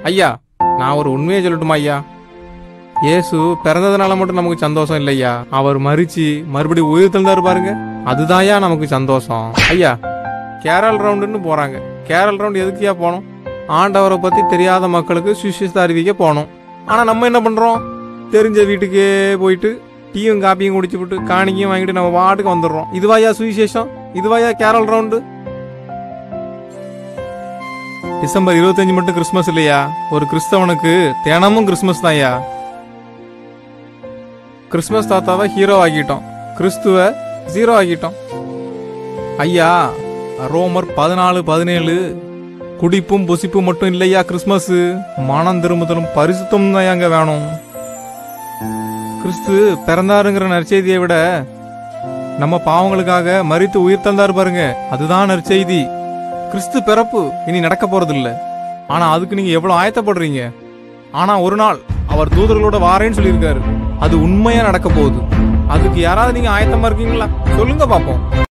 ஐயா நான் ஒரு உண்மையை சொல்லட்டுமா ஐயா இயேசு பிறந்ததுனால மட்டும் நமக்கு சந்தோஷம் இல்லையா அவர் மறிச்சு மறுபடியும் உயிர் தந்தாரு பாருங்க அதுதான்யா நமக்கு சந்தோஷம் ஐயா கேரள் ரவுண்டுன்னு போறாங்க கேரள் ரவுண்ட் எதுக்குயா போனோம் ஆண்டவரை பத்தி தெரியாத மக்களுக்கு சுவிசேஷத்தை அறிவிக்க போனோம் ஆனா நம்ம என்ன பண்றோம் தெரிஞ்ச வீட்டுக்கே போயிட்டு டீயும் காப்பியும் குடிச்சுவிட்டு காணிக்கையும் வாங்கிட்டு நம்ம வாட்டுக்கு வந்துடுறோம் இதுவாயா சுவிசேஷம் இதுவாயா கேரள் ரவுண்டு டிசம்பர் இருபத்தஞ்சு மட்டும் கிறிஸ்மஸ் இல்லையா ஒரு கிறிஸ்தவனுக்கு தினமும் கிறிஸ்மஸ் தான்யா கிறிஸ்மஸ் தாத்தாவை ஹீரோ ஆக்கிட்டோம் கிறிஸ்துவ ஜீரோ ஆக்கிட்டோம் ஐயா ரோமர் பதினாலு பதினேழு குடிப்பும் புசிப்பும் மட்டும் இல்லையா கிறிஸ்மஸ் மனம் திரும்புதலும் பரிசுத்தம் தான் அங்க வேணும் கிறிஸ்து பிறந்தாருங்கிற நற்செய்தியை விட நம்ம பாவங்களுக்காக மறித்து உயிர் தந்தாரு பாருங்க அதுதான் நற்செய்தி கிறிஸ்து பிறப்பு இனி நடக்க போறது இல்ல ஆனா அதுக்கு நீங்க எவ்வளவு ஆயத்தப்படுறீங்க ஆனா ஒரு நாள் அவர் தூதர்களோட வாரேன்னு சொல்லியிருக்காரு அது உண்மையா நடக்க போகுது அதுக்கு யாராவது நீங்க ஆயத்தமா இருக்கீங்களா சொல்லுங்க பாப்போம்